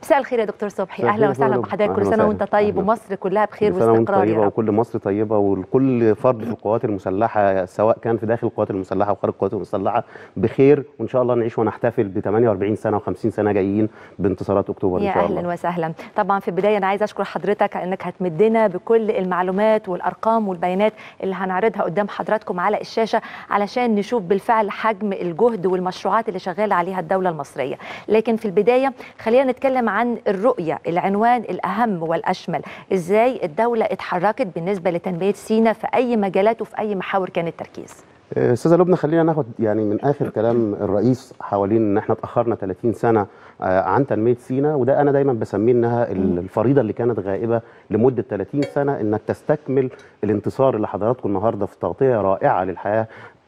مساء الخير يا دكتور صبحي مساء اهلا الخير يا وسهلا فندم. بحضرتك كل أهلا سنه وانت وسهلا. طيب أهلا. ومصر كلها بخير كل سنة وانت واستقرار يا طيبة رب وكل مصر طيبة وكل فرد في القوات المسلحة سواء كان في داخل القوات المسلحة وخارج القوات المسلحة بخير وإن شاء الله نعيش ونحتفل ب 48 سنة و50 سنة جايين بانتصارات أكتوبر يا إن شاء اهلا الله وسهلا طبعا في البدايه انا عايزه اشكر حضرتك على انك هتمدنا بكل المعلومات والارقام والبيانات اللي هنعرضها قدام حضراتكم على الشاشه علشان نشوف بالفعل حجم الجهد والمشروعات اللي شغاله عليها الدوله المصريه لكن في البدايه خلينا نتكلم عن الرؤيه العنوان الاهم والاشمل ازاي الدوله اتحركت بالنسبه لتنميه سيناء في اي مجالات وفي اي محاور كان التركيز آه، استاذه لبنى خلينا ناخد يعني من اخر كلام الرئيس حوالين ان احنا اتاخرنا 30 سنه آه، عن تنميه سينا وده انا دايما بسميه انها ال- الفريضه اللي كانت غائبه لمده 30 سنه انك تستكمل الانتصار اللي حضراتكم النهارده في تغطيه رائعه للحياه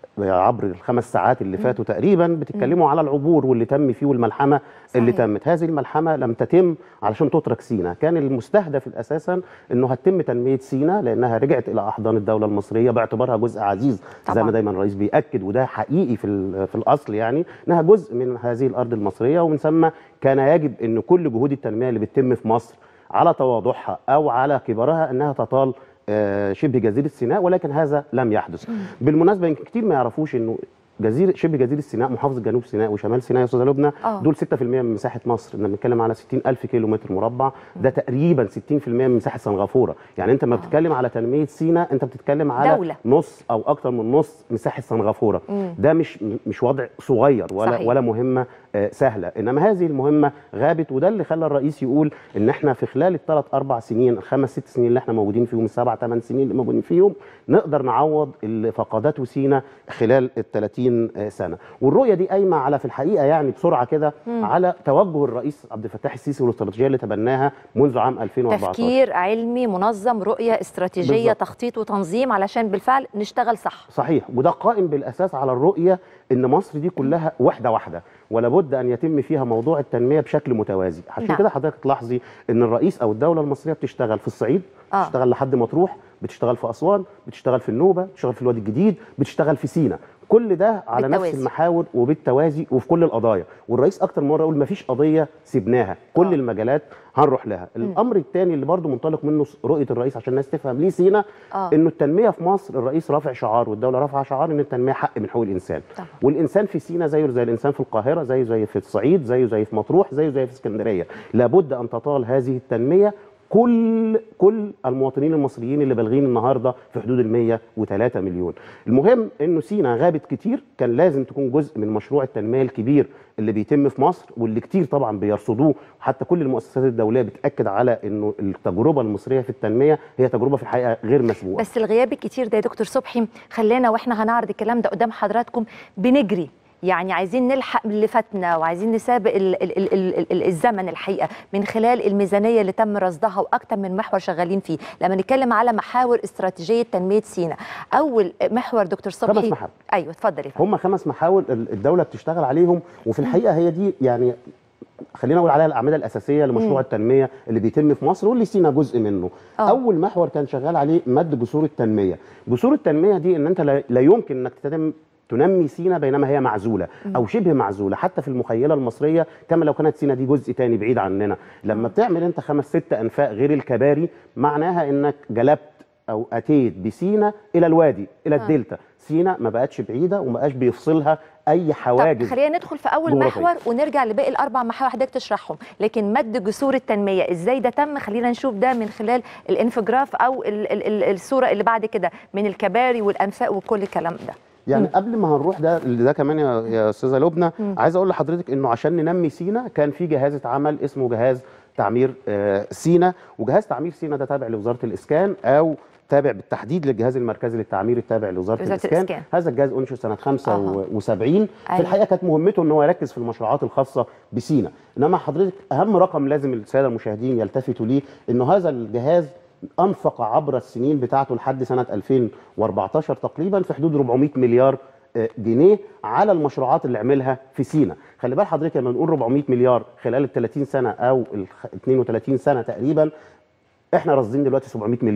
عبر الخمس ساعات اللي فاتوا تقريبا بتتكلموا على العبور واللي تم فيه والملحمه اللي صحيح. تمت هذه الملحمه لم تتم علشان تترك سينا كان المستهدف اساسا انه هتتم تنميه سينا لانها رجعت الى احضان الدوله المصريه باعتبارها جزء عزيز زي طبعاً. ما دايما الرئيس بياكد وده حقيقي في ال- في الاصل يعني انها جزء من هذه الارض المصريه ومن ثم كان يجب ان كل جهود التنميه اللي بتتم في مصر على تواضعها او على كبرها انها تطال آه، شبه جزيره سيناء ولكن هذا لم يحدث بالمناسبه يمكن كتير ما يعرفوش انه جزيره شبه جزيره سيناء محافظه جنوب سيناء وشمال سيناء يا استاذه لبنى آه. دول 6% من مساحه مصر احنا بنتكلم على 60 الف كيلو متر مربع ده تقريبا 60% من مساحه سنغافوره يعني انت ما بتتكلم على تنميه سيناء انت بتتكلم على دولة. نص او اكتر من نص مساحه سنغافوره مم. ده مش مش وضع صغير ولا صحيح. ولا مهمه آه، سهله انما هذه المهمه غابت وده اللي خلى الرئيس يقول ان احنا في خلال الثلاث اربع سنين الخمس ست سنين اللي احنا موجودين فيهم السبع ثمان سنين اللي موجودين فيهم نقدر نعوض اللي فقدته سينا خلال ال 30 آه، سنه والرؤيه دي قايمه على في الحقيقه يعني بسرعه كده على توجه الرئيس عبد الفتاح السيسي والاستراتيجيه اللي تبناها منذ عام 2014 تفكير علمي منظم رؤيه استراتيجيه بالظبط. تخطيط وتنظيم علشان بالفعل نشتغل صح صحيح وده قائم بالاساس على الرؤيه ان مصر دي كلها وحده واحده ولا بد ان يتم فيها موضوع التنميه بشكل متوازي عشان نعم. كده حضرتك تلاحظي ان الرئيس او الدوله المصريه بتشتغل في الصعيد آه. بتشتغل لحد مطروح بتشتغل في اسوان بتشتغل في النوبه بتشتغل في الوادي الجديد بتشتغل في سينا كل ده على بالتوازي. نفس المحاور وبالتوازي وفي كل القضايا والرئيس اكتر مره يقول مفيش قضيه سيبناها كل آه. المجالات هنروح لها الامر الثاني اللي برضو منطلق منه رؤيه الرئيس عشان الناس تفهم ليه سينا آه. انه التنميه في مصر الرئيس رافع شعار والدوله رافعه شعار ان التنميه حق من حقوق الانسان طبعا. والانسان في سينا زيه زي الانسان في القاهره زيه زي في الصعيد زيه زي في مطروح زيه زي في اسكندريه لابد ان تطال هذه التنميه كل كل المواطنين المصريين اللي بالغين النهارده في حدود ال 103 مليون. المهم انه سينا غابت كتير كان لازم تكون جزء من مشروع التنميه الكبير اللي بيتم في مصر واللي كتير طبعا بيرصدوه وحتى كل المؤسسات الدوليه بتاكد على انه التجربه المصريه في التنميه هي تجربه في الحقيقه غير مسبوقه. بس الغياب الكتير ده يا دكتور صبحي خلانا واحنا هنعرض الكلام ده قدام حضراتكم بنجري يعني عايزين نلحق اللي فاتنا وعايزين نسابق ال ال ال ال ال الزمن الحقيقه من خلال الميزانيه اللي تم رصدها واكتر من محور شغالين فيه لما نتكلم على محاور استراتيجيه تنميه سينا اول محور دكتور صبحي خمس محاور. ايوه اتفضل يا فندم هم خمس محاور ال- الدوله بتشتغل عليهم وفي الحقيقه هي دي يعني خلينا نقول عليها الاعمده الاساسيه لمشروع التنميه اللي بيتم في مصر واللي سينا جزء منه آه. اول محور كان شغال عليه مد جسور التنميه جسور التنميه دي ان انت لا لا يمكن انك تتم تنمي سينا بينما هي معزوله او شبه معزوله حتى في المخيله المصريه كما لو كانت سينا دي جزء تاني بعيد عننا لما بتعمل انت خمس ست انفاق غير الكباري معناها انك جلبت او اتيت بسينا الى الوادي الى الدلتا سينا ما بقتش بعيده وما بقاش بيفصلها اي طب حواجز خلينا ندخل في اول جغرافية. محور ونرجع لباقي الاربع محاور حضرتك تشرحهم لكن مد جسور التنميه ازاي ده تم خلينا نشوف ده من خلال الانفجراف او ال ال ال الصوره اللي بعد كده من الكباري والانفاق وكل الكلام ده يعني قبل ما هنروح ده ده كمان يا, يا استاذه لبنى عايز اقول لحضرتك انه عشان ننمي سينا كان في جهاز اتعمل اسمه جهاز تعمير آه، سينا وجهاز تعمير سينا ده تابع لوزاره الاسكان او تابع بالتحديد للجهاز المركزي للتعمير التابع لوزاره وزارة الاسكان الإسكان. هذا الجهاز انشئ سنه 75 أيوة. في الحقيقه كانت مهمته ان هو يركز في المشروعات الخاصه بسينا انما حضرتك اهم رقم لازم الساده المشاهدين يلتفتوا ليه انه هذا الجهاز انفق عبر السنين بتاعته لحد سنه 2014 تقريبا في حدود 400 مليار آه، جنيه على المشروعات اللي عملها في سينا خلي بال حضرتك لما نقول 400 مليار خلال ال 30 سنه او ال 32 سنه تقريبا احنا راصدين دلوقتي 700 مليار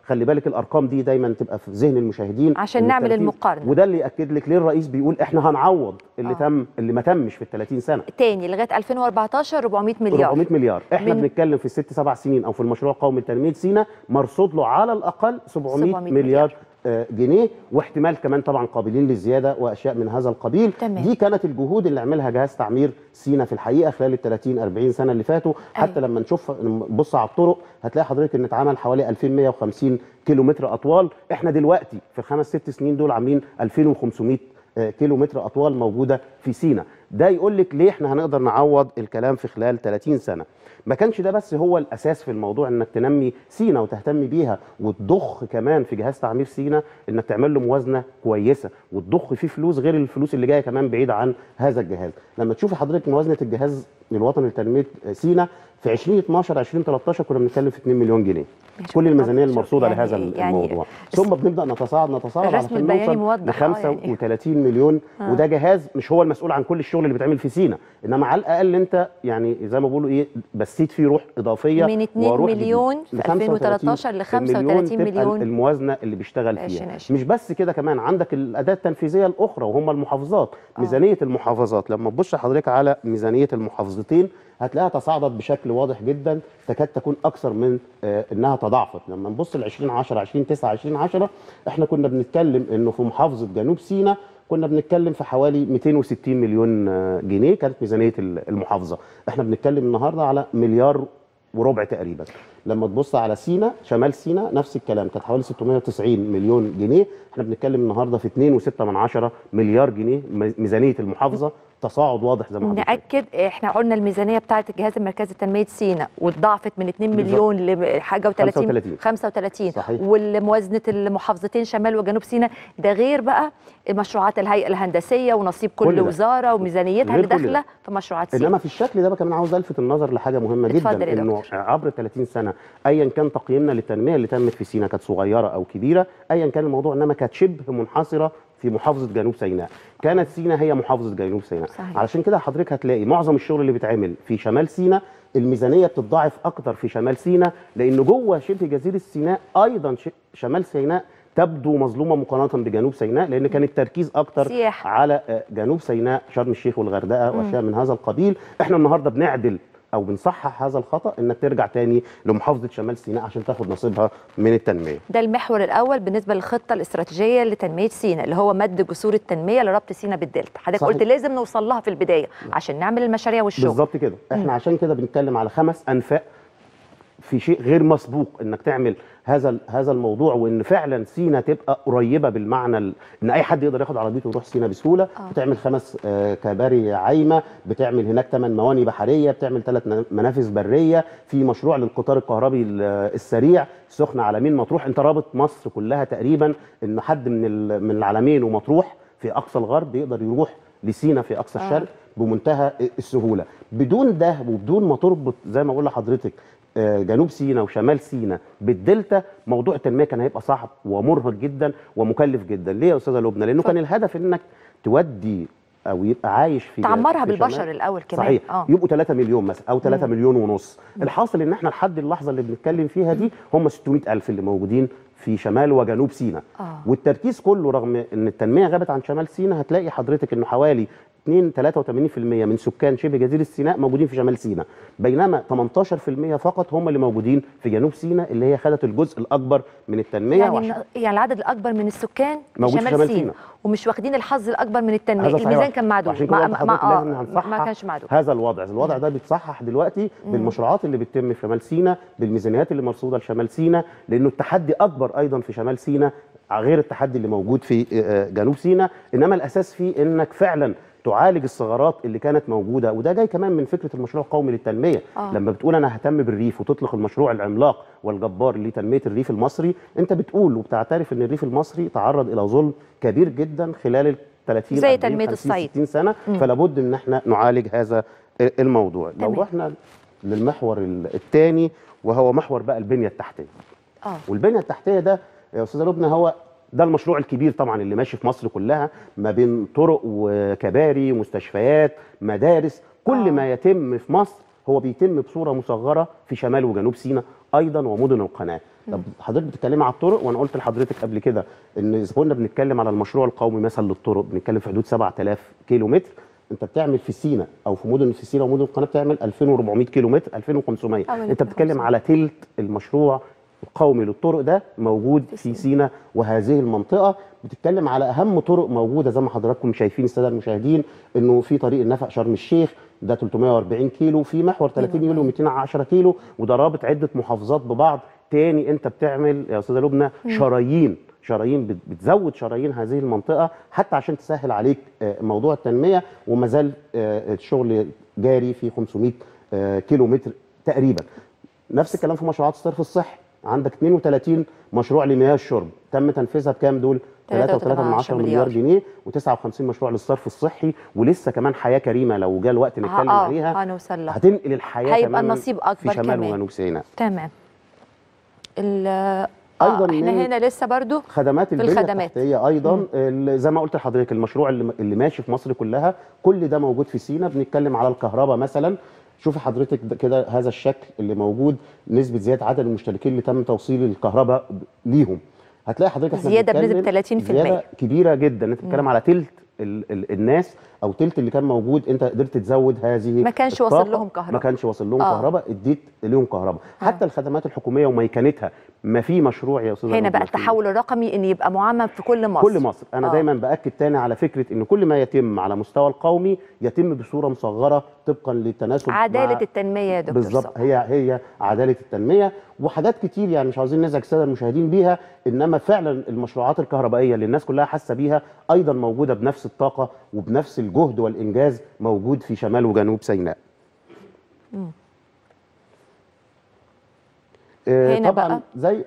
خلي بالك الارقام دي دايما تبقى في ذهن المشاهدين عشان إن نعمل التركيز- المقارنة. وده اللي ياكد لك ليه الرئيس بيقول احنا هنعوض اللي آه. تم اللي ما تمش في ال 30 سنه تاني لغايه 2014 400 مليار 400 مليار احنا من- بنتكلم في الست سبع سنين او في المشروع القومي لتنميه سينا مرصود له على الاقل 700, 700 مليار, مليار. آه، جنيه واحتمال كمان طبعا قابلين للزياده واشياء من هذا القبيل تمام. دي كانت الجهود اللي عملها جهاز تعمير سينا في الحقيقه خلال ال 30 40 سنه اللي فاتوا حتى أيوة. لما نشوف نبص على الطرق هتلاقي حضرتك ان اتعمل حوالي 2150 كيلو متر اطوال احنا دلوقتي في الخمس ست سنين دول عاملين 2500 آه، كيلو متر اطوال موجوده في سينا ده يقول لك ليه احنا هنقدر نعوض الكلام في خلال 30 سنه ما كانش ده بس هو الاساس في الموضوع انك تنمي سينا وتهتم بيها وتضخ كمان في جهاز تعمير سينا انك تعمل له موازنه كويسه وتضخ فيه فلوس غير الفلوس اللي جايه كمان بعيده عن هذا الجهاز لما تشوفي حضرتك موازنه الجهاز الوطني لتنميه سينا في 2012 2013 كنا بنتكلم في 2 مليون جنيه ماشي. كل الميزانيه طب المرصوده يعني- لهذا يعني الموضوع الس- ثم بنبدا نتصاعد نتصاعد الرسم علشان البياني نوصل موضح، ل آه، يعني. 35 مليون آه. وده جهاز مش هو المسؤول عن كل الشغل اللي بيتعمل في سينا انما على الاقل انت يعني زي ما بيقولوا ايه بسيت فيه روح اضافيه من 2 وروح مليون جديدة. في ل 35 2013 ل 35 تبقى مليون. الموازنه اللي بيشتغل ماشي، فيها ماشي. مش بس كده كمان عندك الاداه التنفيذيه الاخرى وهم المحافظات ميزانيه المحافظات لما تبص حضرتك على ميزانيه المحافظتين هتلاقيها تصاعدت بشكل واضح جدا تكاد تكون اكثر من آه انها تضاعفت لما نبص ل 2010 2009 2010 احنا كنا بنتكلم انه في محافظه جنوب سيناء كنا بنتكلم في حوالي 260 مليون آه، جنيه كانت ميزانيه المحافظه احنا بنتكلم النهارده على مليار وربع تقريبا لما تبص على سينا شمال سينا نفس الكلام كانت حوالي 690 مليون جنيه احنا بنتكلم النهارده في 2.6 من عشرة مليار جنيه م- ميزانيه المحافظه تصاعد واضح زي ما حضرتك قلت. ناكد احنا قلنا الميزانيه بتاعه الجهاز المركزي لتنميه سينا واتضاعفت من 2 بالظبط. مليون لحاجه و30 35. 35 صحيح. والموازنه المحافظتين شمال وجنوب سينا ده غير بقى مشروعات الهيئه الهندسيه ونصيب كل, كل ده. وزاره وميزانيتها اللي غير كل داخله ده. في مشروعات سينا انما في الشكل ده بقى كمان عاوز الفت النظر لحاجه مهمه اتفضل جدا يا انه دكتور. عبر 30 سنه ايا كان تقييمنا للتنميه اللي تمت في سينا كانت صغيره او كبيره ايا كان الموضوع انما كانت شبه منحصره في محافظه جنوب سيناء كانت سينا هي محافظه جنوب سيناء صحيح. علشان كده حضرتك هتلاقي معظم الشغل اللي بيتعمل في شمال سيناء الميزانيه بتتضاعف اكتر في شمال سيناء لان جوه شبه جزيره سيناء ايضا ش- شمال سيناء تبدو مظلومه مقارنه بجنوب سيناء لان كان التركيز اكتر سياحة. على آه، جنوب سيناء شرم الشيخ والغردقه واشياء من هذا القبيل احنا النهارده بنعدل او بنصحح هذا الخطا انك ترجع تاني لمحافظه شمال سيناء عشان تاخد نصيبها من التنميه ده المحور الاول بالنسبه للخطه الاستراتيجيه لتنميه سينا اللي هو مد جسور التنميه لربط سينا بالدلتا حضرتك صحيح. قلت لازم نوصل لها في البدايه عشان نعمل المشاريع والشغل بالظبط كده احنا عشان كده بنتكلم على خمس انفاق في شيء غير مسبوق انك تعمل هذا ال- هذا الموضوع وان فعلا سينا تبقى قريبه بالمعنى ال- ان اي حد يقدر ياخد عربيته ويروح سينا بسهوله آه. بتعمل خمس آه، كباري عايمه بتعمل هناك ثمان مواني بحريه بتعمل ثلاث منافذ بريه في مشروع للقطار الكهربي ال- السريع سخنه عالمين مطروح انت رابط مصر كلها تقريبا ان حد من ال- من العالمين ومطروح في اقصى الغرب يقدر يروح لسينا في اقصى آه. الشرق بمنتهى السهوله بدون ده وبدون ما تربط زي ما بقول لحضرتك آه، جنوب سيناء وشمال سيناء بالدلتا موضوع التنميه كان هيبقى صعب ومرهق جدا ومكلف جدا ليه يا استاذه لبنى لانه كان الهدف انك تودي او يبقى عايش في تعمرها في بالبشر شمال- الاول كمان صحيح اه يبقوا 3 مليون مثلا او 3 مليون ونص الحاصل ان احنا لحد اللحظه اللي بنتكلم فيها دي هم 600 الف اللي موجودين في شمال وجنوب سيناء آه. والتركيز كله رغم ان التنميه غابت عن شمال سيناء هتلاقي حضرتك انه حوالي 2 83% من سكان شبه جزيره سيناء موجودين في شمال سيناء بينما 18% فقط هم اللي موجودين في جنوب سيناء اللي هي خدت الجزء الاكبر من التنميه يعني وعشان- الن- يعني العدد الاكبر من السكان في موجود في شمال شمال سيناء سيناء. ومش واخدين الحظ الاكبر من التنميه هذا صحيح. الميزان كان معدوم عشان كده ما, قلت ما, لحضرتك آه لازم هنصحح ما كانش معدوم هذا الوضع الوضع ده بيتصحح دلوقتي بالمشروعات اللي بتتم في شمال سيناء بالميزانيات اللي مرصوده لشمال سيناء لانه التحدي اكبر ايضا في شمال سيناء غير التحدي اللي موجود في آه، جنوب سيناء انما الاساس فيه انك فعلا تعالج الثغرات اللي كانت موجوده وده جاي كمان من فكره المشروع القومي للتنميه آه. لما بتقول انا ههتم بالريف وتطلق المشروع العملاق والجبار لتنميه الريف المصري انت بتقول وبتعترف ان الريف المصري تعرض الى ظلم كبير جدا خلال ال 30 زي 40 تنمية 50 الصعيد. 60 سنه فلا بد ان احنا نعالج هذا الموضوع لو تمام. رحنا للمحور الثاني وهو محور بقى البنيه التحتيه اه والبنيه التحتيه ده يا استاذه لبنى هو ده المشروع الكبير طبعا اللي ماشي في مصر كلها ما بين طرق وكباري مستشفيات مدارس كل آه. ما يتم في مصر هو بيتم بصوره مصغره في شمال وجنوب سيناء ايضا ومدن القناه طب حضرتك بتتكلمي على الطرق وانا قلت لحضرتك قبل كده ان اذا كنا بنتكلم على المشروع القومي مثلا للطرق بنتكلم في حدود 7000 كيلو متر انت بتعمل في سينا او في مدن في سينا ومدن القناه بتعمل 2400 كيلو متر 2500 أو انت بتتكلم على تلت المشروع القومي للطرق ده موجود في سينا وهذه المنطقه بتتكلم على اهم طرق موجوده زي ما حضراتكم شايفين الساده المشاهدين انه في طريق النفق شرم الشيخ ده 340 كيلو في محور 30 يوليو 210 كيلو وده رابط عده محافظات ببعض تاني انت بتعمل يا استاذه لبنى شرايين شرايين بت- بتزود شرايين هذه المنطقه حتى عشان تسهل عليك آه، موضوع التنميه وما زال آه، الشغل جاري في 500 آه، كيلو متر تقريبا نفس الكلام في مشروعات الصرف الصحي عندك 32 مشروع لمياه الشرب تم تنفيذها بكام دول 3.3 من 10 مليار جنيه و59 مشروع للصرف الصحي ولسه كمان حياه كريمه لو جه الوقت نتكلم اه عليها هنوصل لها هتنقل الحياه هيبقى تماما النصيب أكبر في شمال كمان. وجنوب سيناء تمام ال- أيضاً آه احنا من- هنا لسه برضو خدمات البنيه الخدمات. التحتيه ايضا ال- زي ما قلت لحضرتك المشروع اللي, اللي ماشي في مصر كلها كل ده موجود في سينا بنتكلم على الكهرباء مثلا شوفي حضرتك ده- كده هذا الشكل اللي موجود نسبه زياده عدد المشتركين اللي تم توصيل الكهرباء ب- ليهم هتلاقي حضرتك احنا زيادة بنتكلم بنسبة 30%. زياده كبيره جدا انت بتتكلم على تلت ال ال الناس او تلت اللي كان موجود انت قدرت تزود هذه ما كانش واصل الطاقة. لهم كهرباء. ما كانش واصل لهم آه. كهرباء اديت لهم كهرباء آه. حتى الخدمات الحكوميه وميكنتها ما في مشروع يا استاذ هنا بقى التحول الرقمي ان يبقى معمم في كل مصر كل مصر انا آه. دايما باكد تاني على فكره ان كل ما يتم على مستوى القومي يتم بصوره مصغره طبقا للتناسب عداله مع التنميه يا دكتور بالظبط صبري. هي هي عداله التنميه وحاجات كتير يعني مش عاوزين نزعج الساده المشاهدين بيها انما فعلا المشروعات الكهربائيه اللي الناس كلها حاسه بيها ايضا موجوده بنفس الطاقه وبنفس الجهد والانجاز موجود في شمال وجنوب سيناء آه، هنا طبعا بقى زي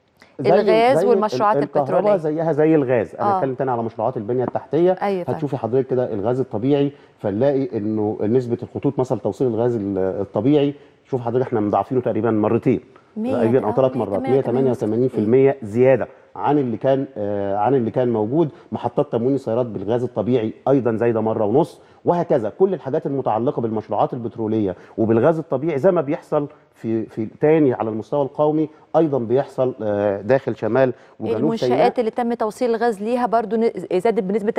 الغاز والمشروعات الكهرباء البترولية. زيها زي الغاز انا آه. اتكلم تاني على مشروعات البنيه التحتيه أيوة فعلا. هتشوفي حضرتك كده الغاز الطبيعي فنلاقي انه نسبه الخطوط مثلا توصيل الغاز ال- الطبيعي شوف حضرتك احنا مضاعفينه تقريبا مرتين مية تقريبا او آه، ثلاث مية مرات تمانية 188% زياده عن اللي كان آه عن اللي كان موجود محطات تموين السيارات بالغاز الطبيعي ايضا زايده مره ونص وهكذا كل الحاجات المتعلقه بالمشروعات البتروليه وبالغاز الطبيعي زي ما بيحصل في في تاني على المستوى القومي ايضا بيحصل آه داخل شمال وجنوب سيناء المنشآت اللي تم توصيل الغاز ليها برضو ن- زادت بنسبة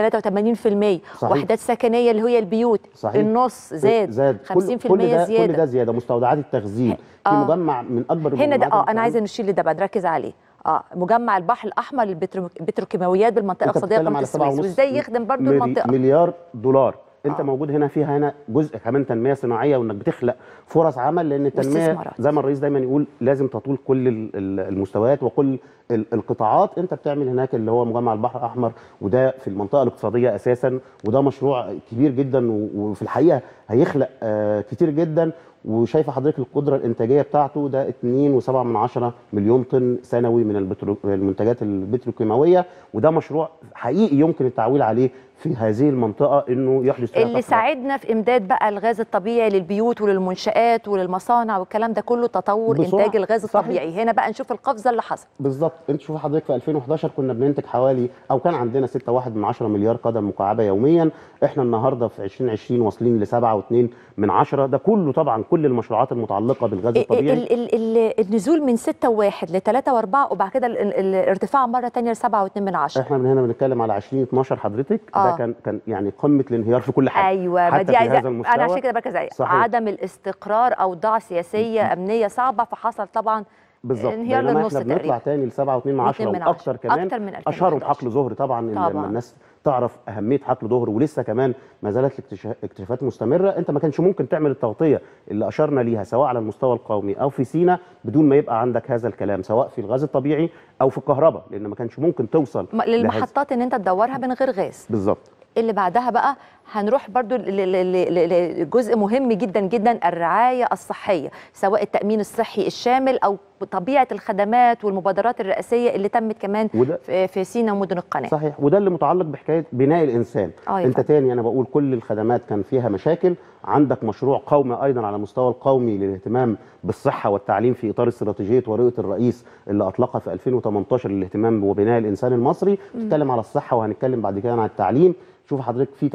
83% صحيح. وحدات سكنية اللي هي البيوت صحيح. النص زاد, زاد 50% كل, كل ده زيادة كل ده زياده مستودعات التخزين في آه. مجمع من اكبر هنا ده المجمعات اه اللي انا عايزه بتعمل- نشيل ده بقى نركز عليه اه مجمع البحر الاحمر للبترو- البتروكيماويات بالمنطقه انت الاقتصاديه بتتكلم قناه على سبعة السويس ونص وازاي يخدم برضو ملي- المنطقه مليار دولار انت آه. موجود هنا فيها هنا جزء كمان تنميه صناعيه وانك بتخلق فرص عمل لان التنميه واستثمارات. زي ما الرئيس دايما يقول لازم تطول كل ال- ال- المستويات وكل ال- القطاعات انت بتعمل هناك اللي هو مجمع البحر الاحمر وده في المنطقه الاقتصاديه اساسا وده مشروع كبير جدا و- وفي الحقيقه هيخلق آه، كتير جدا وشايفه حضرتك القدره الانتاجيه بتاعته ده 2.7 من عشرة مليون طن سنوي من البترو... المنتجات البتروكيماويه وده مشروع حقيقي يمكن التعويل عليه في هذه المنطقه انه يحدث فيها اللي طفرة. ساعدنا في امداد بقى الغاز الطبيعي للبيوت وللمنشآت وللمصانع والكلام ده كله تطور بسرعة. انتاج الغاز صحيح. الطبيعي هنا بقى نشوف القفزه اللي حصلت بالظبط انت شوف حضرتك في 2011 كنا بننتج حوالي او كان عندنا 6.1 من 10 مليار قدم مكعبه يوميا احنا النهارده في 2020 واصلين ل 7.2 من 10 ده كله طبعا كل المشروعات المتعلقه بالغاز الطبيعي ال ال ال النزول من 6 و1 ل 3 و4 وبعد كده ال- ال- الارتفاع مره ثانيه ل 7 و2 من 10 احنا من هنا بنتكلم على 2012 حضرتك آه. ده كان كان يعني قمه الانهيار في كل حاجه ايوه ما حتى دي في عايزه هذا المستوى انا عشان كده بركز عليه صحيح. عدم الاستقرار اوضاع سياسيه امنيه صعبه فحصل طبعا بالظبط انهيار بينما للنص احنا بنطلع تقريبا تاني ل 7.2 من 10 من واكتر عشرة. كمان أكتر من 2011. اشهرهم حقل ظهر طبعا, طبعا. طبعاً. لما الناس تعرف اهميه حقل ظهر ولسه كمان ما زالت الاكتشا- الاكتشافات مستمره انت ما كانش ممكن تعمل التغطيه اللي اشرنا ليها سواء على المستوى القومي او في سينا بدون ما يبقى عندك هذا الكلام سواء في الغاز الطبيعي او في الكهرباء لان ما كانش ممكن توصل م- لهذا- للمحطات ان انت تدورها من غير غاز بالظبط اللي بعدها بقى هنروح برضو ل- ل- ل- لجزء مهم جدا جدا الرعاية الصحية سواء التأمين الصحي الشامل أو طبيعة الخدمات والمبادرات الرئاسية اللي تمت كمان وده في في سينا ومدن القناة صحيح وده اللي متعلق بحكايه بناء الانسان آه يا انت فندم. تاني انا بقول كل الخدمات كان فيها مشاكل عندك مشروع قومي ايضا على المستوى القومي للاهتمام بالصحه والتعليم في اطار استراتيجيه ورؤيه الرئيس اللي اطلقها في 2018 للاهتمام وبناء الانسان المصري بتتكلم على الصحه وهنتكلم بعد كده عن التعليم شوف حضرتك في توسع في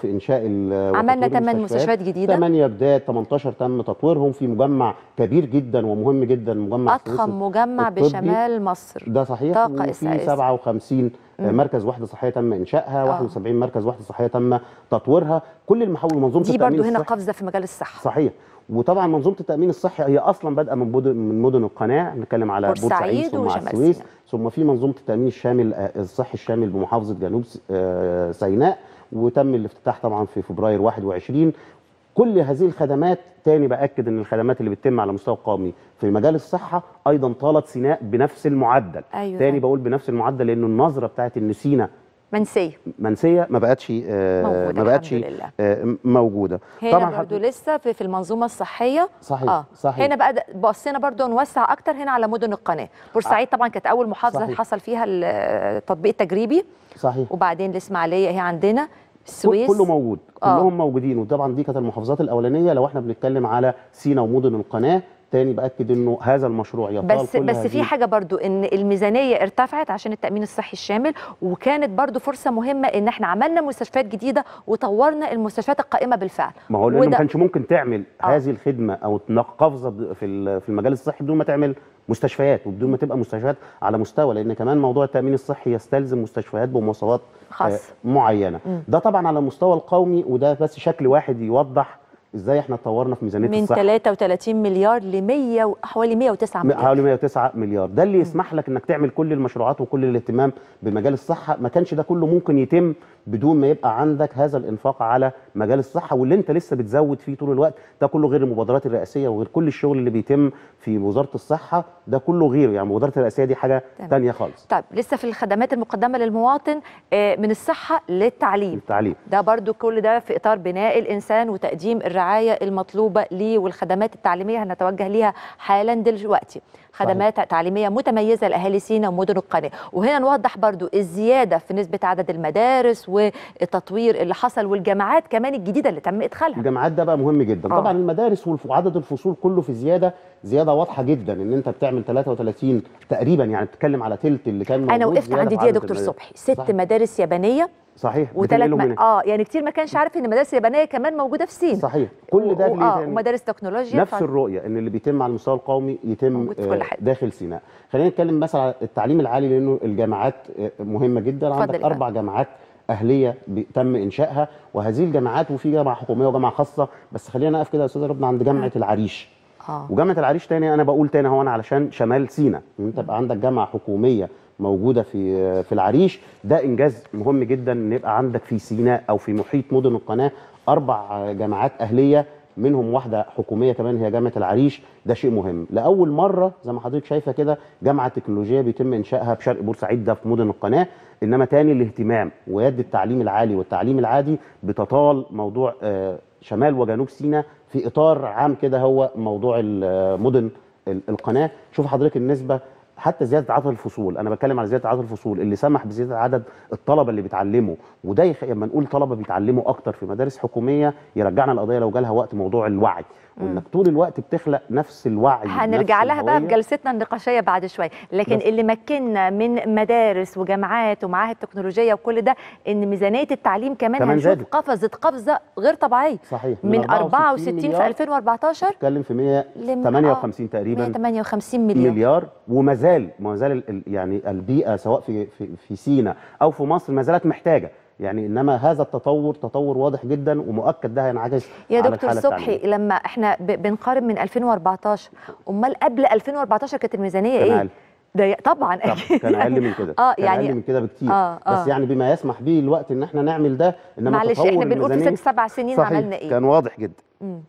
في انشاء ال- عملنا وتطوير 8 مستشفيات جديده 8 بدايات 18 تم تطويرهم في مجمع كبير جدا ومهم جدا مجمع السويس اضخم مجمع الطبي. بشمال مصر ده صحيح طاقة وفي إسعاف. 57 مم. مركز وحده صحيه تم انشائها آه. 71 مركز وحده صحيه تم تطويرها كل المحاور منظومه دي التامين برضو هنا الصحي قفزه في مجال الصحه صحيح وطبعا منظومه التامين الصحي هي اصلا بادئه من مدن من مدن القناه نتكلم على بورسعيد بورسعيد ثم على وشمال السويس سيناء. ثم في منظومه التامين الشامل آه، الصحي الشامل بمحافظه جنوب س- آه، سيناء وتم الافتتاح طبعا في فبراير 21 كل هذه الخدمات تاني باكد ان الخدمات اللي بتتم على مستوى قومي في مجال الصحه ايضا طالت سيناء بنفس المعدل ايوه تاني طبعاً. بقول بنفس المعدل لانه النظره بتاعت ان سينا منسيه منسيه ما بقتش آه، موجوده ما بقتش الحمد لله آه، موجوده هنا طبعاً برضو حضرتك- لسه في, في المنظومه الصحيه صحيح اه صحيح هنا بقى د- بصينا برضو نوسع اكتر هنا على مدن القناه بورسعيد طبعا كانت اول محافظه صحيح. حصل فيها التطبيق التجريبي صحيح وبعدين الاسماعيليه هي عندنا كل- السويس كله موجود آه. كلهم موجودين وطبعا دي كانت المحافظات الاولانيه لو احنا بنتكلم على سينا ومدن القناه تاني باكد انه هذا المشروع يطال بس كل بس هذه في حاجه برضو ان الميزانيه ارتفعت عشان التامين الصحي الشامل وكانت برضو فرصه مهمه ان احنا عملنا مستشفيات جديده وطورنا المستشفيات القائمه بالفعل ما هو لانه ما وده- كانش ممكن تعمل آه. هذه الخدمه او تنق- قفزه ب- في ال- في المجال الصحي بدون ما تعمل مستشفيات وبدون ما تبقى مستشفيات على مستوى لان كمان موضوع التامين الصحي يستلزم مستشفيات بمواصفات خاص آه، معينه مم. ده طبعا على المستوى القومي وده بس شكل واحد يوضح ازاي احنا اتطورنا في ميزانيه من الصحه 33 مليار ل 100 و- حوالي 109 مليار حوالي 109 مليار ده اللي يسمح لك انك تعمل كل المشروعات وكل الاهتمام بمجال الصحه ما كانش ده كله ممكن يتم بدون ما يبقى عندك هذا الانفاق على مجال الصحه واللي انت لسه بتزود فيه طول الوقت ده كله غير المبادرات الرئاسيه وغير كل الشغل اللي بيتم في وزاره الصحه ده كله غيره يعني المبادرات الرئاسيه دي حاجه تمام. تانية خالص طيب لسه في الخدمات المقدمه للمواطن آه، من الصحه للتعليم التعليم ده برضو كل ده في اطار بناء الانسان وتقديم الرعايه المطلوبه ليه والخدمات التعليميه هنتوجه ليها حالا دلوقتي خدمات تعليميه متميزه لاهالي سينا ومدن القناه وهنا نوضح برضو الزياده في نسبه عدد المدارس والتطوير اللي حصل والجامعات كمان الجديده اللي تم ادخالها الجامعات ده بقى مهم جدا آه. طبعا المدارس والف- وعدد الفصول كله في زياده زياده واضحه جدا ان انت بتعمل 33 تقريبا يعني بتتكلم على تلت اللي كان موجود انا وقفت زيادة عند في دي يا عدد دكتور المدارس. صبحي ست صحيح. مدارس يابانيه صحيح وثلاث بتنقلهم م... هنا. اه يعني كتير ما كانش عارف ان المدارس اليابانيه كمان موجوده في سين صحيح كل ده و- ليه اه تاني؟ ومدارس تكنولوجيا نفس ف- الرؤيه ان اللي بيتم على المستوى القومي يتم موجود في كل آه، حتة. داخل سيناء خلينا نتكلم مثلا على التعليم العالي لانه الجامعات آه، مهمه جدا اتفضل عندك يا اربع جامعات اهليه ب- تم انشائها وهذه الجامعات وفي جامعه حكوميه وجامعه خاصه بس خلينا نقف كده يا استاذ ربنا عند جامعه العريش اه وجامعه العريش تاني انا بقول تاني هو انا علشان شمال سيناء ان انت يبقى عندك جامعه حكوميه موجوده في في العريش ده انجاز مهم جدا ان يبقى عندك في سيناء او في محيط مدن القناه اربع جامعات اهليه منهم واحده حكوميه كمان هي جامعه العريش ده شيء مهم لاول مره زي ما حضرتك شايفه كده جامعه تكنولوجيه بيتم انشائها بشرق بورسعيد ده في مدن القناه انما تاني الاهتمام ويد التعليم العالي والتعليم العادي بتطال موضوع آه، شمال وجنوب سيناء في اطار عام كده هو موضوع المدن ال- القناه شوف حضرتك النسبه حتى زياده عدد الفصول انا بتكلم على زياده عدد الفصول اللي سمح بزياده عدد الطلبه اللي بيتعلموا وده يخ... لما نقول طلبه بيتعلموا اكتر في مدارس حكوميه يرجعنا القضيه لو جالها وقت موضوع الوعي وانك طول الوقت بتخلق نفس الوعي هنرجع نفس لها بقى في الهوية. جلستنا النقاشيه بعد شويه لكن بس. اللي مكننا من مدارس وجامعات ومعاهد تكنولوجيه وكل ده ان ميزانيه التعليم كمان, كمان هنشوف زادت. قفزت قفزه غير طبيعيه صحيح من 64 في مليار 2014 بتتكلم في لم- 158 تقريبا 158 مليون مليار وما زال ما زال ال- ال- يعني البيئه سواء في في, في سينا او في مصر ما زالت محتاجه يعني انما هذا التطور تطور واضح جدا ومؤكد ده هينعكس يا على دكتور الحالة صبحي التعليمية. لما احنا ب- بنقارن من 2014 امال قبل 2014 كانت الميزانيه كان ايه أقل. ده ي- طبعا طب أكيد. كان اقل من كده اه كان يعني اقل من كده بكتير آه، آه. بس يعني بما يسمح به الوقت ان احنا نعمل ده انما معلش تطور احنا بنقول في الميزانية- ست سبع سنين صحيح عملنا ايه كان واضح جدا مم.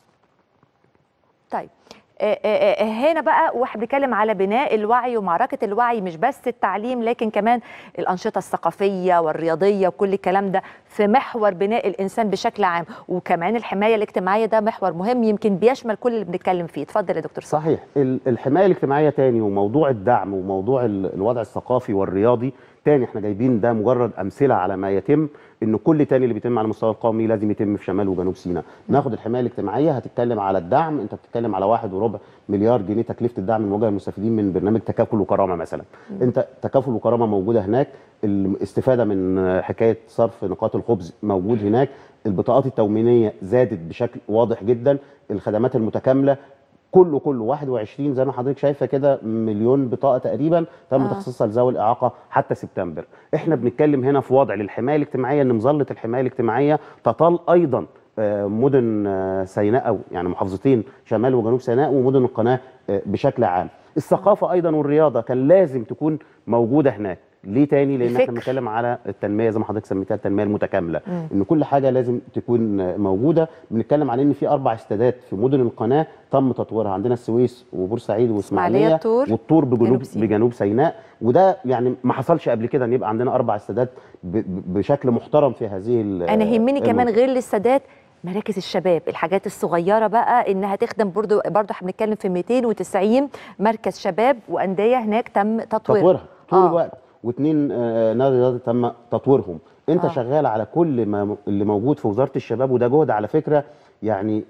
طيب آه، آه، آه، هنا بقى واحد بيتكلم على بناء الوعي ومعركة الوعي مش بس التعليم لكن كمان الأنشطة الثقافية والرياضية وكل الكلام ده في محور بناء الإنسان بشكل عام وكمان الحماية الاجتماعية ده محور مهم يمكن بيشمل كل اللي بنتكلم فيه اتفضل يا دكتور صبحي صحيح ال- الحمايه الاجتماعيه تاني وموضوع الدعم وموضوع ال- الوضع الثقافي والرياضي تاني احنا جايبين ده مجرد امثله على ما يتم ان كل تاني اللي بيتم على المستوى القومي لازم يتم في شمال وجنوب سيناء ناخد الحمايه الاجتماعيه هتتكلم على الدعم انت بتتكلم على واحد وربع مليار جنيه تكلفه الدعم الموجه للمستفيدين من برنامج تكافل وكرامه مثلا انت تكافل وكرامه موجوده هناك الاستفاده من حكايه صرف نقاط الخبز موجود هناك البطاقات التومينيه زادت بشكل واضح جدا الخدمات المتكامله كله كله 21 زي ما حضرتك شايفه كده مليون بطاقه تقريبا تم آه. آه. تخصيصها لذوي الاعاقه حتى سبتمبر احنا بنتكلم هنا في وضع للحمايه الاجتماعيه ان مظله الحمايه الاجتماعيه تطال ايضا آه، مدن آه، سيناء او يعني محافظتين شمال وجنوب سيناء ومدن القناه آه، بشكل عام الثقافه ايضا والرياضه كان لازم تكون موجوده هناك ليه تاني لان الفكر. احنا بنتكلم على التنميه زي ما حضرتك سميتها التنميه المتكامله مم. ان كل حاجه لازم تكون آه، موجوده بنتكلم عن ان في اربع استادات في مدن القناه تم تطويرها عندنا السويس وبورسعيد إسماعيلية، واسماعيليه الطور، والطور بجنوب جنوب سيناء. بجنوب سيناء وده يعني ما حصلش قبل كده ان يبقى عندنا اربع استادات ب- ب- بشكل محترم في هذه ال- انا يهمني كمان المنطقة. غير للسادات مراكز الشباب الحاجات الصغيره بقى انها تخدم برضو برضو احنا بنتكلم في 290 مركز شباب وانديه هناك تم تطوير تطويرها طول آه. الوقت واثنين آه، نادي رياضي تم تطويرهم انت آه. آه. شغال على كل ما اللي موجود في وزاره الشباب وده جهد على فكره يعني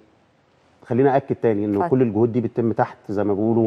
خلينا اكد تاني انه اتفضل. كل الجهود دي بتتم تحت زي ما بيقولوا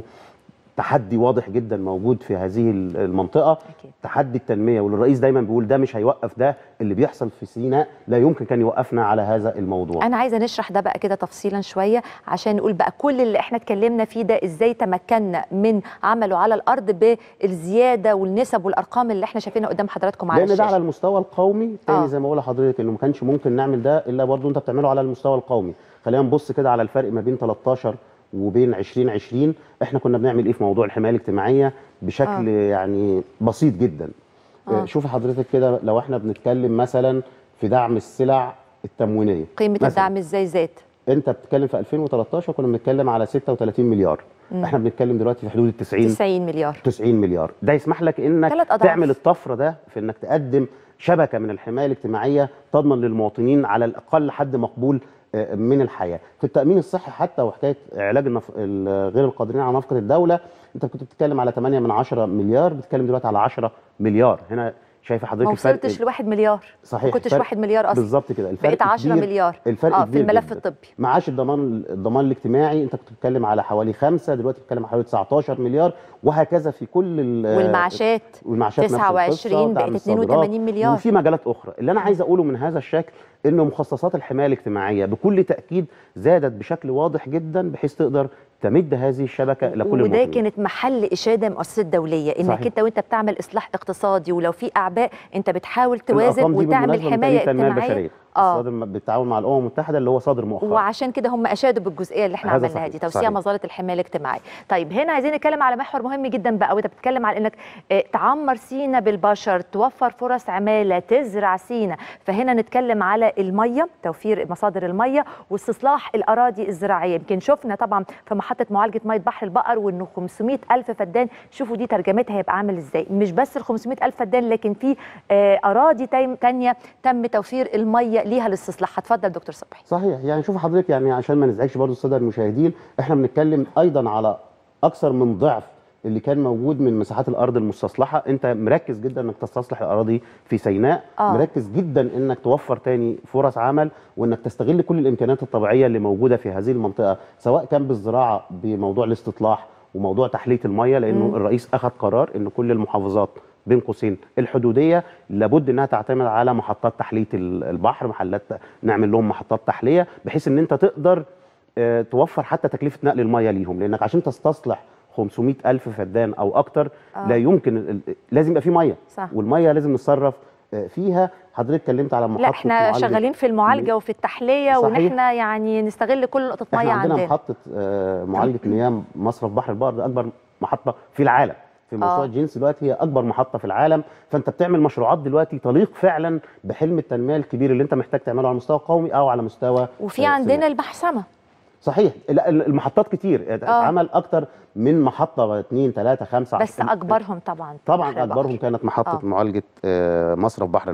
تحدي واضح جدا موجود في هذه المنطقه أكيد. تحدي التنميه والرئيس دايما بيقول ده مش هيوقف ده اللي بيحصل في سيناء لا يمكن كان يوقفنا على هذا الموضوع انا عايزه نشرح ده بقى كده تفصيلا شويه عشان نقول بقى كل اللي احنا اتكلمنا فيه ده ازاي تمكنا من عمله على الارض بالزياده والنسب والارقام اللي احنا شايفينها قدام حضراتكم على لان ده الشاشه على المستوى القومي تاني آه. زي ما بقول لحضرتك انه ما كانش ممكن نعمل ده الا برضه انت بتعمله على المستوى القومي خلينا نبص كده على الفرق ما بين 13 وبين 2020 احنا كنا بنعمل ايه في موضوع الحمايه الاجتماعيه بشكل آه. آه. يعني بسيط جدا آه. آه. شوف حضرتك كده لو احنا بنتكلم مثلا في دعم السلع التموينيه قيمه مثلاً. الدعم ازاي زاد انت بتتكلم في 2013 كنا بنتكلم على 36 مليار مم. احنا بنتكلم دلوقتي في حدود ال 90 90 مليار 90 مليار ده يسمح لك انك ثلاث أضعاف. تعمل الطفره ده في انك تقدم شبكه من الحمايه الاجتماعيه تضمن للمواطنين على الاقل حد مقبول آه، من الحياه في التامين الصحي حتى وحكايه علاج النف... ال- غير القادرين على نفقه الدوله انت كنت بتتكلم على 8 من 10 مليار بتتكلم دلوقتي على 10 مليار هنا شايفه حضرتك ما الفرق وصلتش لواحد مليار صحيح ما كنتش الفرق- واحد مليار اصلا بالظبط كده الفرق بقيت 10 كبير. مليار الفرق اه في كبير الملف جداً. الطبي معاش الضمان الضمان الاجتماعي انت كنت بتتكلم على حوالي خمسة دلوقتي بتتكلم على حوالي 19 مليار وهكذا في كل ال- والمعاشات والمعاشات نفس 29 القصة، بقت دعم 82 الصادرات، مليار. وفي مجالات اخرى اللي انا عايز اقوله من هذا الشكل انه مخصصات الحمايه الاجتماعيه بكل تاكيد زادت بشكل واضح جدا بحيث تقدر تمد هذه الشبكه لكل وده المواطنين كانت محل اشاده مؤسسات دوليه انك صحيح. انت وانت بتعمل اصلاح اقتصادي ولو في اعباء انت بتحاول توازن الأرقام دي وتعمل بالمناسبة من حمايه تأمين التنمية اجتماعيه البشريه اه الصادر بالتعاون مع الامم المتحده اللي هو صادر مؤخرا وعشان كده هم اشادوا بالجزئيه اللي احنا هذا عملناها صحيح، دي توسيع صحيح. مظله الحمايه الاجتماعيه طيب هنا عايزين نتكلم على محور مهم جدا بقى وانت بتتكلم على انك آه، تعمر سينا بالبشر توفر فرص عماله تزرع سينا فهنا نتكلم على الميه توفير مصادر الميه واستصلاح الاراضي الزراعيه يمكن شفنا طبعا في محطه معالجه ميه بحر البقر وانه 500 الف فدان شوفوا دي ترجمتها هيبقى عامل ازاي مش بس ال 500 الف فدان لكن في آه، اراضي تايم- تانية تم توفير الميه ليها للاستصلاح اتفضل دكتور صبحي صحيح يعني شوف حضرتك يعني عشان ما نزعجش برضو الساده المشاهدين احنا بنتكلم ايضا على اكثر من ضعف اللي كان موجود من مساحات الارض المستصلحه انت مركز جدا انك تستصلح الاراضي في سيناء آه. مركز جدا انك توفر تاني فرص عمل وانك تستغل كل الامكانيات الطبيعيه اللي موجوده في هذه المنطقه سواء كان بالزراعه بموضوع الاستطلاح وموضوع تحليه الميه لانه مم. الرئيس اخذ قرار ان كل المحافظات بين قوسين الحدوديه لابد انها تعتمد على محطات تحليه ال- البحر محلات نعمل لهم محطات تحليه بحيث ان انت تقدر آه، توفر حتى تكلفه نقل الميه ليهم لانك عشان تستصلح 500 الف فدان او اكتر آه. لا يمكن ال- ال- لازم يبقى في ميه صح. والميه لازم نتصرف آه، فيها حضرتك اتكلمت على محطه لا احنا معالجة- شغالين في المعالجه وفي التحليه وان صحيح. احنا يعني نستغل كل نقطه ميه احنا عندنا عندنا محطه آه، معالجه مياه مصرف بحر البقر ده اكبر محطه في العالم في موسوعه آه. جينز دلوقتي هي اكبر محطه في العالم فانت بتعمل مشروعات دلوقتي تليق فعلا بحلم التنميه الكبير اللي انت محتاج تعمله على مستوى قومي او على مستوى وفي آه، عندنا سيناء. المحسمه صحيح لا المحطات كتير اتعمل اكتر من محطه اثنين ثلاثه خمسه بس عشان- اكبرهم طبعا طبعا بحر البقر. اكبرهم كانت محطه آه. معالجه آه، مصرف بحر البقر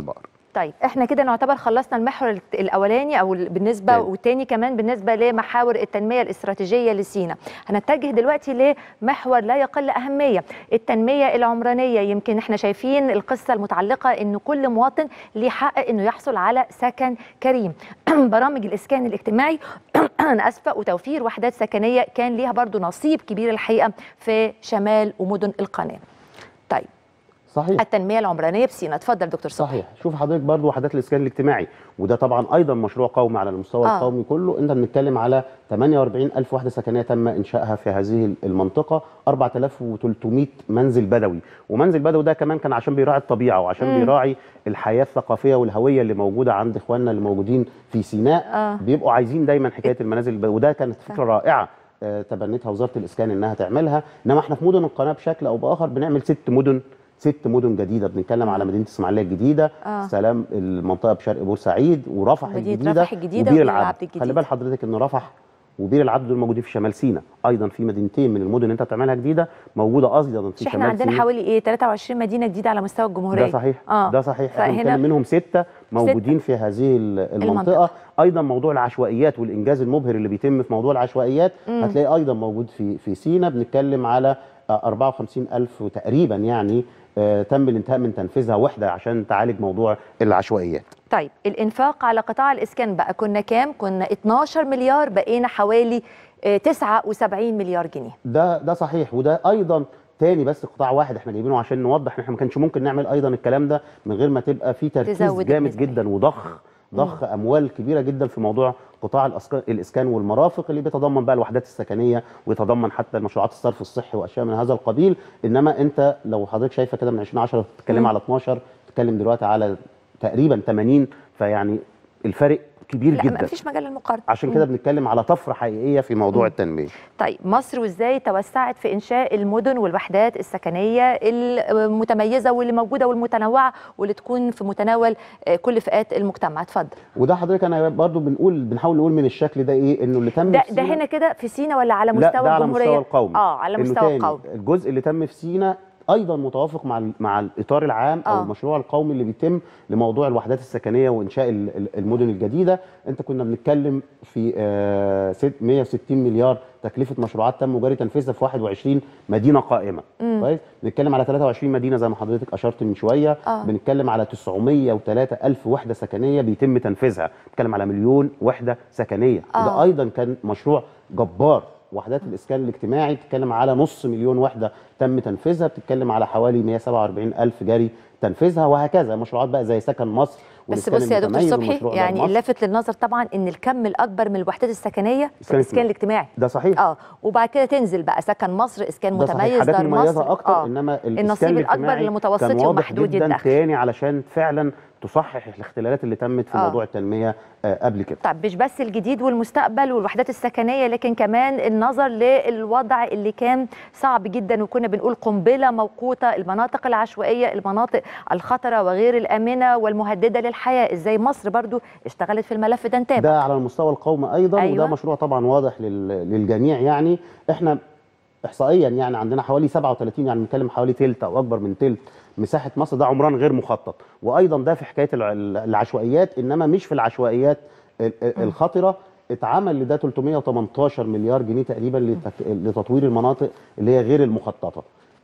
طيب احنا كده نعتبر خلصنا المحور الت- الاولاني او ال- بالنسبه تاني. والتاني كمان بالنسبه لمحاور التنميه الاستراتيجيه لسينا هنتجه دلوقتي لمحور لا يقل اهميه التنميه العمرانيه يمكن احنا شايفين القصه المتعلقه ان كل مواطن ليه حق انه يحصل على سكن كريم برامج الاسكان الاجتماعي انا اسفه وتوفير وحدات سكنيه كان ليها برضو نصيب كبير الحقيقه في شمال ومدن القناه طيب صحيح التنميه العمرانيه بسينا اتفضل دكتور صبحي صحيح شوف حضرتك برضو وحدات الاسكان الاجتماعي وده طبعا ايضا مشروع قومي على المستوى آه. آه. القومي كله انت بنتكلم على 48 الف وحده سكنيه تم انشائها في هذه المنطقه 4300 منزل بدوي ومنزل بدوي ده كمان كان عشان بيراعي الطبيعه وعشان مم. بيراعي الحياه الثقافيه والهويه اللي موجوده عند اخواننا اللي موجودين في سيناء آه. بيبقوا عايزين دايما حكايه المنازل الب- وده كانت فكره رائعه آه، تبنتها وزاره الاسكان انها تعملها انما احنا في مدن القناه بشكل او باخر بنعمل ست مدن ست مدن جديده بنتكلم على مدينه اسماعيليه الجديده آه. سلام المنطقه بشرق بورسعيد ورفح مدينة الجديده رفح الجديدة وبير وبير العبد العبد الجديدة. خلي بال حضرتك ان رفح وبير العبد دول موجودين في شمال سيناء ايضا في مدينتين من المدن اللي انت بتعملها جديده موجوده ايضا في مش احنا شمال عندنا سيناء حوالي ايه 23 مدينه جديده على مستوى الجمهوريه ده صحيح اه ده صحيح احنا فهنا- بنتكلم منهم سته موجودين في هذه ال- المنطقه المنطقة. ايضا موضوع العشوائيات والانجاز المبهر اللي بيتم في موضوع العشوائيات مم. هتلاقيه ايضا موجود في في سينا بنتكلم على آه، 54000 تقريبا يعني آه، تم الانتهاء من تنفيذها وحده عشان تعالج موضوع العشوائيات طيب الانفاق على قطاع الاسكان بقى كنا كام كنا 12 مليار بقينا حوالي آه، 79 مليار جنيه ده ده صحيح وده ايضا تاني بس قطاع واحد احنا جايبينه عشان نوضح ان احنا ما كانش ممكن نعمل ايضا الكلام ده من غير ما تبقى في تركيز تزود جامد النسبة. جدا وضخ ضخ اموال كبيره جدا في موضوع قطاع الأسك- الاسكان والمرافق اللي بيتضمن بقى الوحدات السكنيه ويتضمن حتى مشروعات الصرف الصحي واشياء من هذا القبيل انما انت لو حضرتك شايفه كده من 2010 بتتكلم مم. على 12 بتتكلم دلوقتي على تقريبا 80 فيعني الفرق كبير لا جدا ما فيش مجال للمقارنه عشان مم. كده بنتكلم على طفره حقيقيه في موضوع مم. التنميه طيب مصر وازاي توسعت في انشاء المدن والوحدات السكنيه المتميزه واللي موجوده والمتنوعه واللي تكون في متناول آه، كل فئات المجتمع اتفضل وده حضرتك انا برضو بنقول بنحاول نقول من الشكل ده ايه انه اللي تم ده في ده سينا- هنا كده في سينا ولا على لا مستوى ده على الجمهوريه مستوى القومي اه على إنه مستوى تاني القومي الجزء اللي تم في سينا ايضا متوافق مع ال- مع الاطار العام آه. او المشروع القومي اللي بيتم لموضوع الوحدات السكنيه وانشاء ال- ال- المدن الجديده انت كنا بنتكلم في آه، ست- 160 مليار تكلفه مشروعات تم جاري تنفيذها في 21 مدينه قائمه مم. كويس بنتكلم على 23 مدينه زي ما حضرتك اشرت من شويه آه. بنتكلم على 903 الف وحده سكنيه بيتم تنفيذها بنتكلم على مليون وحده سكنيه آه. وده ايضا كان مشروع جبار وحدات الاسكان الاجتماعي بتتكلم على نص مليون وحده تم تنفيذها بتتكلم على حوالي 147 الف جاري تنفيذها وهكذا مشروعات بقى زي سكن مصر بس والإسكان بص يا دكتور المتميز صبحي ومشروع دار يعني مصر. اللافت للنظر طبعا ان الكم الاكبر من الوحدات السكنيه إسكان الاسكان الاجتماعي ده صحيح اه وبعد كده تنزل بقى سكن مصر اسكان ده صحيح متميز حاجات دار مميزه مصر اكتر آه. انما الإسكان النصيب الاكبر الاجتماعي للمتوسطي كان واضح ومحدود جدا الدخل تاني علشان فعلا تصحح الاختلالات اللي تمت في آه. موضوع التنميه آه، قبل كده طب مش بس الجديد والمستقبل والوحدات السكنيه لكن كمان النظر للوضع اللي كان صعب جدا وكنا بنقول قنبله موقوته المناطق العشوائيه المناطق الخطره وغير الامنه والمهدده للحياه ازاي مصر برضو اشتغلت في الملف ده نتابع ده على المستوى القومي ايضا أيوة. وده مشروع طبعا واضح لل- للجميع يعني احنا احصائيا يعني عندنا حوالي 37 يعني بنتكلم حوالي تلت او اكبر من تلت مساحه مصر ده عمران غير مخطط وايضا ده في حكايه الع- العشوائيات انما مش في العشوائيات ال- ال- الخطره اتعمل لده 318 مليار جنيه تقريبا لتك- لتطوير المناطق اللي هي غير المخططه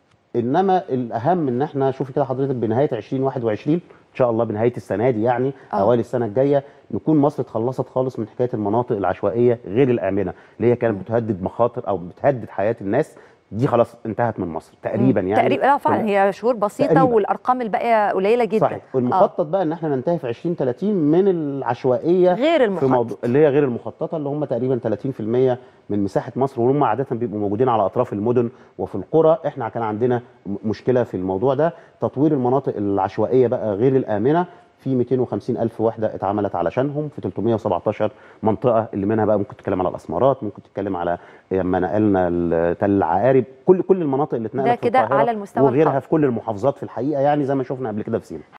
انما الاهم ان احنا شوفي كده حضرتك بنهايه 2021 ان شاء الله بنهايه السنه دي يعني آه. اوائل السنه الجايه نكون مصر اتخلصت خالص من حكايه المناطق العشوائيه غير الامنه اللي هي كانت بتهدد مخاطر او بتهدد حياه الناس دي خلاص انتهت من مصر تقريبا يعني تقريبا لا فعلا هي شهور بسيطه تقريباً. والارقام الباقيه قليله جدا صحيح والمخطط بقى ان احنا ننتهي في 2030 من العشوائيه غير في المخطط موضوع اللي هي غير المخططه اللي هم تقريبا 30% من مساحه مصر وهم عاده بيبقوا موجودين على اطراف المدن وفي القرى احنا كان عندنا م- مشكله في الموضوع ده تطوير المناطق العشوائيه بقى غير الامنه في 250 الف وحده اتعملت علشانهم في 317 منطقه اللي منها بقى ممكن تتكلم على الاسمرات ممكن تتكلم على لما نقلنا ال- تل العقارب كل كل المناطق اللي اتنقلت ده في كده القاهرة على المستوى وغيرها القومي. في كل المحافظات في الحقيقه يعني زي ما شفنا قبل كده في سينا